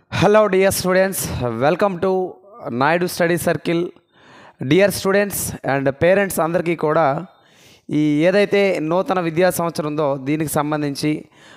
hello dear students welcome to Naidu study circle dear students and parents అందరికీ కూడా ఈ ఏదైతే నూతన విద్యా సంవత్సరం ఉందో దీనికి సంబంధించి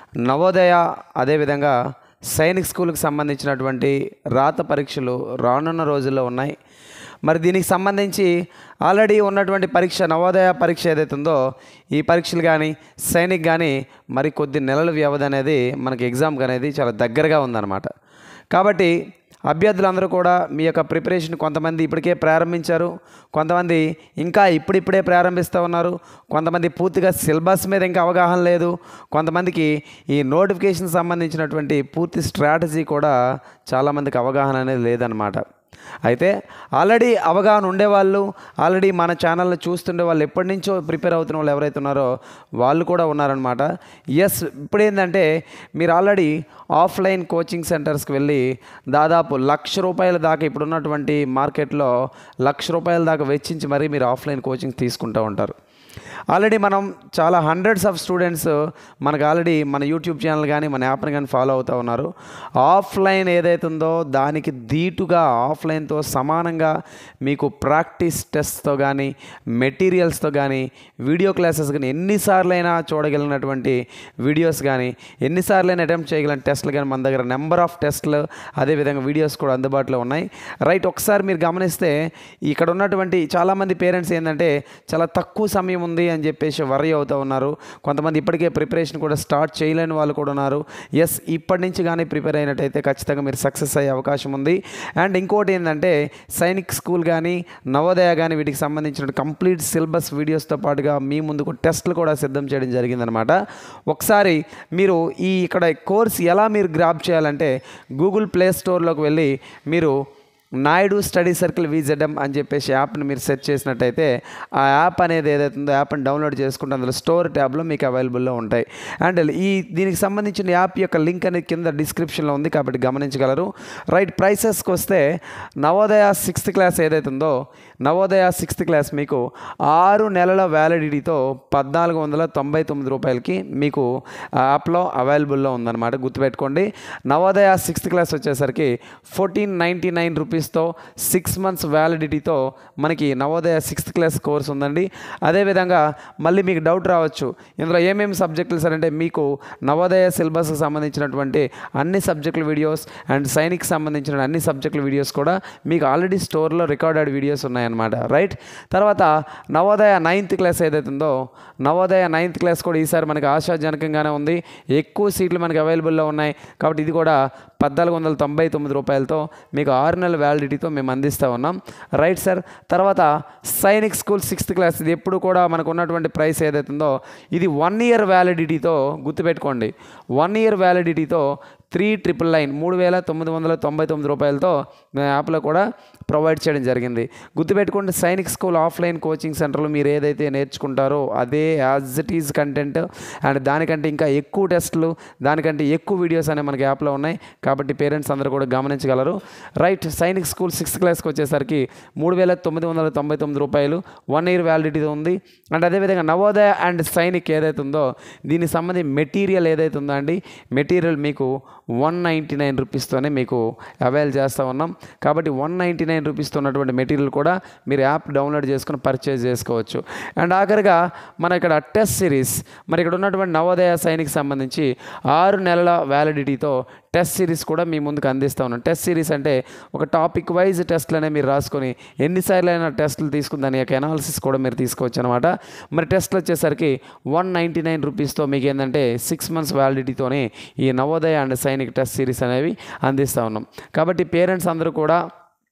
నవోదయ అదేవిధంగా సైనిక్ స్కూల్కి సంబంధించినటువంటి రాత పరీక్షలు రానున్న రోజుల్లో ఉన్నాయి మరి దీనికి సంబంధించి ఆల్రెడీ ఉన్నటువంటి పరీక్ష నవోదయ పరీక్ష ఏదైతే ఉందో ఈ పరీక్షలు కానీ సైనిక్ కానీ మరి కొద్ది నెలల వ్యవధి అనేది మనకి ఎగ్జామ్కి అనేది చాలా దగ్గరగా ఉందన్నమాట కాబట్టి అభ్యర్థులందరూ కూడా మీ యొక్క ప్రిపరేషన్ కొంతమంది ఇప్పటికే ప్రారంభించారు కొంతమంది ఇంకా ఇప్పుడిప్పుడే ప్రారంభిస్తూ ఉన్నారు కొంతమంది పూర్తిగా సిలబస్ మీద ఇంకా అవగాహన లేదు కొంతమందికి ఈ నోటిఫికేషన్ సంబంధించినటువంటి పూర్తి స్ట్రాటజీ కూడా చాలామందికి అవగాహన అనేది లేదనమాట అయితే ఆల్రెడీ అవగాహన ఉండేవాళ్ళు ఆల్రెడీ మన ఛానల్ని చూస్తుండే వాళ్ళు ఎప్పటి నుంచో ప్రిపేర్ అవుతున్న వాళ్ళు ఎవరైతే ఉన్నారో వాళ్ళు కూడా ఉన్నారనమాట ఎస్ ఇప్పుడు ఏంటంటే మీరు ఆల్రెడీ ఆఫ్లైన్ కోచింగ్ సెంటర్స్కి వెళ్ళి దాదాపు లక్ష రూపాయల దాకా ఇప్పుడున్నటువంటి మార్కెట్లో లక్ష రూపాయల దాకా వెచ్చించి మరీ మీరు ఆఫ్లైన్ కోచింగ్ తీసుకుంటూ ఉంటారు ఆల్రెడీ మనం చాలా హండ్రెడ్స్ ఆఫ్ స్టూడెంట్స్ మనకు ఆల్రెడీ మన యూట్యూబ్ ఛానల్ కానీ మన యాప్ని కానీ ఫాలో అవుతూ ఉన్నారు ఆఫ్లైన్ ఏదైతే ఉందో దానికి ధీటుగా ఆఫ్లైన్తో సమానంగా మీకు ప్రాక్టీస్ టెస్ట్తో కానీ మెటీరియల్స్తో కానీ వీడియో క్లాసెస్ కానీ ఎన్నిసార్లైనా చూడగలిగినటువంటి వీడియోస్ కానీ ఎన్నిసార్లైనా అటెంప్ట్ చేయగలిగిన టెస్ట్లు కానీ మన దగ్గర నెంబర్ ఆఫ్ టెస్ట్లు అదేవిధంగా వీడియోస్ కూడా అందుబాటులో ఉన్నాయి రైట్ ఒకసారి మీరు గమనిస్తే ఇక్కడ ఉన్నటువంటి చాలామంది పేరెంట్స్ ఏంటంటే చాలా తక్కువ సమయం ఉంది అని చెప్పేసి వరీ అవుతూ ఉన్నారు కొంతమంది ఇప్పటికే ప్రిపరేషన్ కూడా స్టార్ట్ చేయలేని వాళ్ళు కూడా ఉన్నారు ఎస్ ఇప్పటి నుంచి కానీ ప్రిపేర్ అయినట్టయితే ఖచ్చితంగా మీరు సక్సెస్ అయ్యే అవకాశం ఉంది అండ్ ఇంకోటి ఏంటంటే సైనిక్ స్కూల్ కానీ నవోదయ కానీ వీటికి సంబంధించిన కంప్లీట్ సిలబస్ వీడియోస్తో పాటుగా మీ ముందుకు టెస్ట్లు కూడా సిద్ధం చేయడం జరిగిందనమాట ఒకసారి మీరు ఈ ఇక్కడ కోర్స్ ఎలా మీరు గ్రాప్ చేయాలంటే గూగుల్ ప్లే స్టోర్లోకి వెళ్ళి మీరు నాయుడు స్టడీ సర్కిల్ విజెడ్ఎం అని చెప్పేసి యాప్ని మీరు సెర్చ్ చేసినట్టయితే ఆ యాప్ అనేది ఏదైతే ఉందో యాప్ని డౌన్లోడ్ చేసుకుంటే అందులో స్టోర్ ట్యాబ్లో మీకు అవైలబుల్లో ఉంటాయి అండ్ ఈ దీనికి సంబంధించిన యాప్ యొక్క లింక్ అనేది కింద డిస్క్రిప్షన్లో ఉంది కాబట్టి గమనించగలరు రైట్ ప్రైసెస్కి వస్తే నవోదయ సిక్స్త్ క్లాస్ ఏదైతే ఉందో నవోదయ సిక్స్త్ క్లాస్ మీకు ఆరు నెలల వ్యాలిడిటీతో పద్నాలుగు వందల తొంభై తొమ్మిది రూపాయలకి మీకు ఆ యాప్లో అవైలబుల్లో ఉందన్నమాట గుర్తుపెట్టుకోండి నవోదయ సిక్స్త్ క్లాస్ వచ్చేసరికి ఫోర్టీన్ నైంటీ నైన్ రూపీస్తో సిక్స్ మంత్స్ వ్యాలిడిటీతో మనకి నవోదయ సిక్స్త్ క్లాస్ కోర్స్ ఉందండి అదేవిధంగా మళ్ళీ మీకు డౌట్ రావచ్చు ఇందులో ఏమేమి సబ్జెక్టులు సార్ అంటే మీకు నవోదయ సిలబస్కి సంబంధించినటువంటి అన్ని సబ్జెక్టుల వీడియోస్ అండ్ సైనిక్ సంబంధించిన అన్ని సబ్జెక్టుల వీడియోస్ కూడా మీకు ఆల్రెడీ స్టోర్లో రికార్డెడ్ వీడియోస్ ఉన్నాయన్నమాట రైట్ తర్వాత నవోదయ నైన్త్ క్లాస్ ఏదైతే ఉందో నవోదయ నైన్త్ క్లాస్ కూడా ఈసారి మనకి ఆశాజనకంగానే ఉంది ఎక్కువ సీట్లు మనకి అవైలబుల్లో ఉన్నాయి కాబట్టి ఇది కూడా పద్నాలుగు వందల తొంభై తొమ్మిది రూపాయలతో మీకు ఆరు నెలల వ్యాలిడిటీతో మేము అందిస్తూ ఉన్నాం రైట్ సార్ తర్వాత సైనిక్ స్కూల్ సిక్స్త్ క్లాస్ ఇది ఎప్పుడు కూడా మనకు ఉన్నటువంటి ప్రైస్ ఏదైతే ఉందో ఇది వన్ ఇయర్ వ్యాలిడిటీతో గుర్తుపెట్టుకోండి వన్ ఇయర్ వ్యాలిడిటీతో త్రీ ట్రిపుల్ నైన్ మూడు వేల తొమ్మిది వందల తొంభై తొమ్మిది రూపాయలతో మేము యాప్లో కూడా ప్రొవైడ్ చేయడం జరిగింది గుర్తుపెట్టుకోండి సైనిక్ స్కూల్ ఆఫ్లైన్ కోచింగ్ సెంటర్లో మీరు ఏదైతే నేర్చుకుంటారో అదే as it is content and దానికంటే ఇంకా ఎక్కువ టెస్టులు దానికంటే ఎక్కువ వీడియోస్ అనేవి మనకి యాప్లో ఉన్నాయి కాబట్టి పేరెంట్స్ అందరూ కూడా గమనించగలరు రైట్ సైనిక్ స్కూల్ సిక్స్త్ క్లాస్కి వచ్చేసరికి మూడు వేల తొమ్మిది వందల తొంభై తొమ్మిది రూపాయలు వన్ ఇయర్ వ్యాలిడిటీ ఉంది అండ్ అదేవిధంగా నవోదయ అండ్ సైనిక్ ఏదైతే ఉందో దీనికి సంబంధించి మెటీరియల్ ఏదైతే ఉందో అండి మెటీరియల్ మీకు వన్ నైంటీ నైన్ రూపీస్తోనే మీకు అవైల్ చేస్తూ ఉన్నాం కాబట్టి వన్ నైంటీ నైన్ రూపీస్తో ఉన్నటువంటి మెటీరియల్ కూడా మీరు యాప్ డౌన్లోడ్ చేసుకుని పర్చేజ్ చేసుకోవచ్చు అండ్ ఆఖరిగా మన ఇక్కడ టెస్ట్ సిరీస్ మరి ఇక్కడ ఉన్నటువంటి నవోదయ సైనిక్ సంబంధించి ఆరు నెలల వ్యాలిడిటీతో టెస్ట్ సిరీస్ కూడా మీ ముందుకు అందిస్తూ ఉన్నాం టెస్ట్ సిరీస్ అంటే ఒక టాపిక్ వైజ్ టెస్ట్లనే మీరు రాసుకొని ఎన్నిసార్లు అయినా టెస్టులు తీసుకుని దాని యొక్క ఎనాలిసిస్ కూడా మీరు తీసుకోవచ్చు అనమాట మరి టెస్ట్లు వచ్చేసరికి వన్ నైంటీ నైన్ రూపీస్తో మీకు ఏంటంటే సిక్స్ మంత్స్ వ్యాలిడిటీతోనే ఈ Navodaya and Sainik test series అనేవి అందిస్తూ ఉన్నాం కాబట్టి పేరెంట్స్ అందరూ కూడా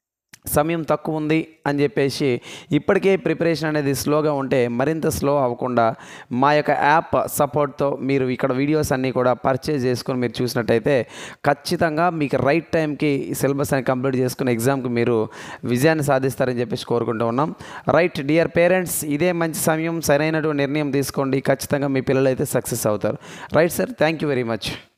సమయం తక్కువ ఉంది అని చెప్పేసి ఇప్పటికే ప్రిపరేషన్ అనేది స్లోగా ఉంటే మరింత స్లో అవ్వకుండా మా యొక్క యాప్ సపోర్ట్తో మీరు ఇక్కడ వీడియోస్ అన్నీ కూడా పర్చేజ్ చేసుకొని మీరు చూసినట్టయితే ఖచ్చితంగా మీకు రైట్ టైంకి సిలబస్ అని కంప్లీట్ చేసుకుని ఎగ్జామ్కి మీరు విజయాన్ని సాధిస్తారని చెప్పేసి కోరుకుంటూ ఉన్నాం రైట్ డియర్ పేరెంట్స్ ఇదే మంచి సమయం సరైనటువంటి నిర్ణయం తీసుకోండి ఖచ్చితంగా మీ పిల్లలు అయితే సక్సెస్ అవుతారు right sir thank you very much